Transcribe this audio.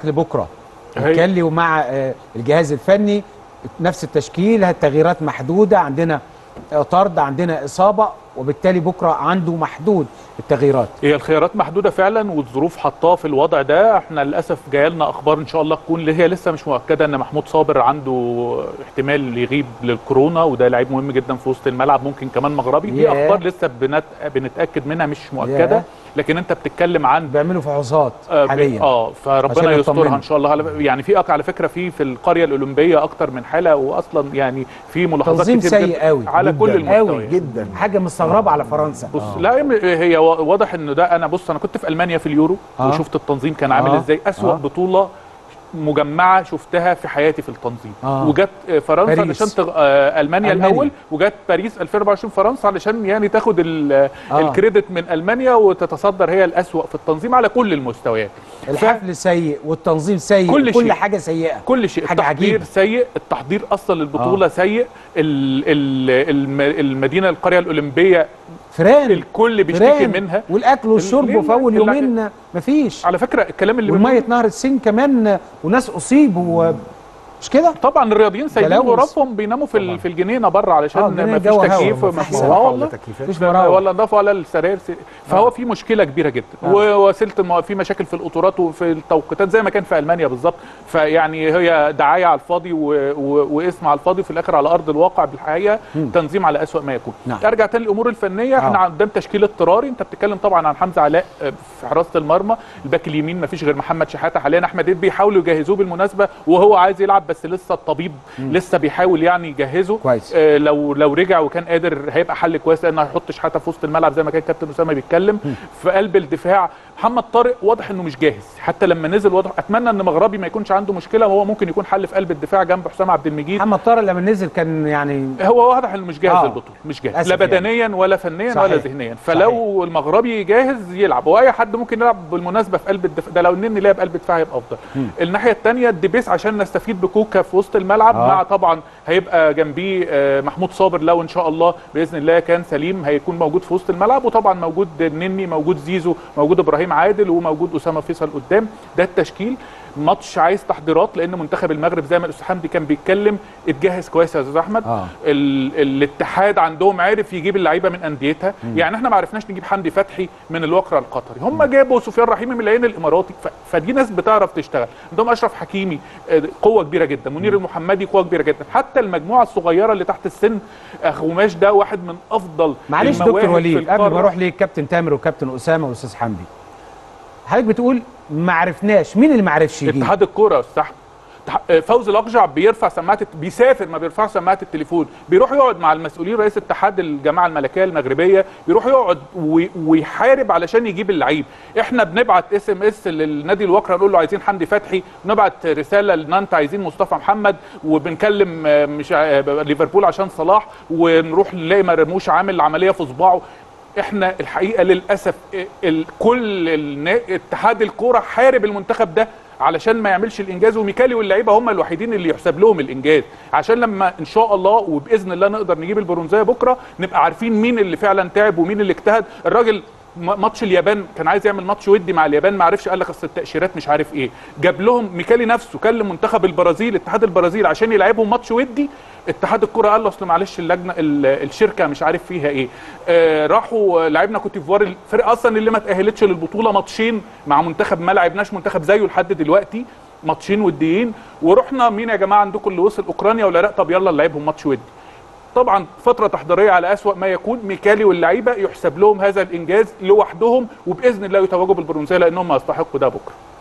لبكره هي- ميكالي ومع آه، الجهاز الفني نفس التشكيل التغييرات محدوده عندنا آه، طرد عندنا اصابه وبالتالي بكره عنده محدود التغييرات هي الخيارات محدوده فعلا والظروف حطاه في الوضع ده احنا للاسف جايه لنا اخبار ان شاء الله تكون اللي هي لسه مش مؤكده ان محمود صابر عنده احتمال يغيب للكورونا وده لعيب مهم جدا في وسط الملعب ممكن كمان مغربي دي ياه. اخبار لسه بنت... بنتاكد منها مش مؤكده ياه. لكن انت بتتكلم عن بيعملوا فحوصات آه، ب- حاليا اه عشان فربنا يسترها يطمنوا. ان شاء الله على يعني في أك- على فكره في في القريه الاولمبيه اكتر من حاله واصلا يعني في ملاحظات تنظيم كتير سيء جدا قوي على كل قوي المستويات جدا حاجه مستغربه على فرنسا بص لا يم- هي و- واضح ان ده انا بص انا كنت في المانيا في اليورو آه. وشفت التنظيم كان عامل آه. ازاي اسوا آه. بطوله مجمعه شفتها في حياتي في التنظيم آه. وجت آه، فرنسا باريس. علشان تغ... آه، المانيا, ألمانيا. الاول وجت باريس 2024 فرنسا علشان يعني تاخد ال... آه. الكريدت من المانيا وتتصدر هي الاسوا في التنظيم على كل المستويات الحفل سيء والتنظيم سيء كل كل شيء. حاجه سيئه كل شيء حاجة التحضير عجيبة. سيء التحضير اصلا للبطوله آه. سيء ال... ال... الم... المدينه القريه الاولمبيه فران الكل بيشتكي فران. منها والاكل والشرب ليه؟ في اول لا- يومين مفيش على فكره الكلام اللي والميه بنقوله- نهر السن كمان وناس اصيبوا مش كده طبعا الرياضيين سايبين تلوث. غرفهم بيناموا في ال- في الجنينه بره آه، علشان الجنينة ما فيش جو هوا، تكييف ما وما فيش فيش مروحة اه ولا والله تكييفات. مفيش مراوح. ولا نظافه ولا السراير س- فهو في مشكله كبيره جدا آه. ووسيله المو... في مشاكل في القطورات وفي التوقيتات زي ما كان في المانيا بالظبط فيعني هي دعايه على الفاضي و... و... واسم على الفاضي وفي الاخر على ارض الواقع بالحقيقه تنظيم على اسوأ ما يكون نعم. ارجع تاني للامور الفنيه احنا آه. قدام تشكيل اضطراري انت بتتكلم طبعا عن حمزه علاء آه، في حراسه المرمى الباك اليمين ما فيش غير محمد شحاته حاليا احمد عيد بيحاولوا يجهزوه بالمناسبه وهو عايز يلعب بس لسه الطبيب لسه بيحاول يعني يجهزه كويس. آه لو لو رجع وكان قادر هيبقى حل كويس لانه هيحط شحاته في وسط الملعب زي ما كان كابتن اسامه بيتكلم في قلب الدفاع محمد طارق واضح انه مش جاهز حتى لما نزل واضح اتمنى ان مغربي ما يكونش عنده مشكله وهو ممكن يكون حل في قلب الدفاع جنب حسام عبد المجيد محمد طارق لما نزل كان يعني هو واضح انه مش جاهز آه. للبطوله مش جاهز للأسف لا يعني. بدنيا ولا فنيا صحيح. ولا ذهنيا فلو المغربي جاهز يلعب واي حد ممكن يلعب بالمناسبه في قلب الدفاع ده لو النني لعب قلب الدفاع هيبقى افضل الناحيه الثانيه الدبيس عشان نستفيد بكوكا في وسط الملعب آه. مع طبعا هيبقى جنبيه آه، محمود صابر لو ان شاء الله باذن الله كان سليم هيكون موجود في وسط الملعب وطبعا موجود النني موجود زيزو موجود ابراهيم عادل وموجود اسامه فيصل قدام ده التشكيل ماتش عايز تحضيرات لان منتخب المغرب زي ما الاستاذ حمدي كان بيتكلم اتجهز كويس يا استاذ احمد آه. ال الاتحاد عندهم عرف يجيب اللعيبه من انديتها يعني احنا ما عرفناش نجيب حمدي فتحي من الوقرة القطري هم جابوا سفيان رحيمي من العين الاماراتي ف... فدي ناس بتعرف تشتغل عندهم اشرف حكيمي آه، قوه كبيره جدا منير المحمدي قوه كبيره جدا حتى المجموعه الصغيره اللي تحت السن اخوماش ده واحد من افضل معلش المواهب دكتور في وليد قبل القارة. ما اروح لكابتن تامر وكابتن اسامه واستاذ حمدي حضرتك بتقول ما عرفناش مين اللي ما عرفش يجي اتحاد الكوره يا استاذ أحمد. اتح- فوزي الاقجع بيرفع سماعه الت- بيسافر ما بيرفعش سماعه التليفون بيروح يقعد مع المسؤولين رئيس اتحاد الجماعه الملكيه المغربيه بيروح يقعد وي- ويحارب علشان يجيب اللعيب احنا بنبعت اس ام اس للنادي الوكره نقول له عايزين حمدي فتحي نبعت رساله لنانت عايزين مصطفى محمد وبنكلم آه، مش ع- ليفربول عشان صلاح ونروح نلاقي مرموش عامل عمليه في صباعه احنا الحقيقه للاسف ال- كل النا- اتحاد الكوره حارب المنتخب ده علشان ما يعملش الانجاز وميكالي واللعيبه هم الوحيدين اللي يحسب لهم الانجاز عشان لما ان شاء الله وباذن الله نقدر نجيب البرونزيه بكره نبقى عارفين مين اللي فعلا تعب ومين اللي اجتهد الراجل م- ماتش اليابان كان عايز يعمل ماتش ودي مع اليابان ما عرفش قال لك اصل التاشيرات مش عارف ايه جاب لهم ميكالي نفسه كلم منتخب البرازيل اتحاد البرازيل عشان يلعبهم ماتش ودي اتحاد الكره قال له اصل معلش اللجنه ال- الشركه مش عارف فيها ايه آه راحوا لعبنا كوت ديفوار الفرقه اصلا اللي ما تاهلتش للبطوله ماتشين مع منتخب ما لعبناش منتخب زيه لحد دلوقتي ماتشين وديين ورحنا مين يا جماعه عندكم اللي وصل اوكرانيا والعراق طب يلا نلعبهم ماتش ودي طبعا فتره تحضيريه على اسوا ما يكون ميكالي واللعيبه يحسب لهم هذا الانجاز لوحدهم وباذن الله يتوجوا بالبرونزيه لانهم يستحقوا ده بكره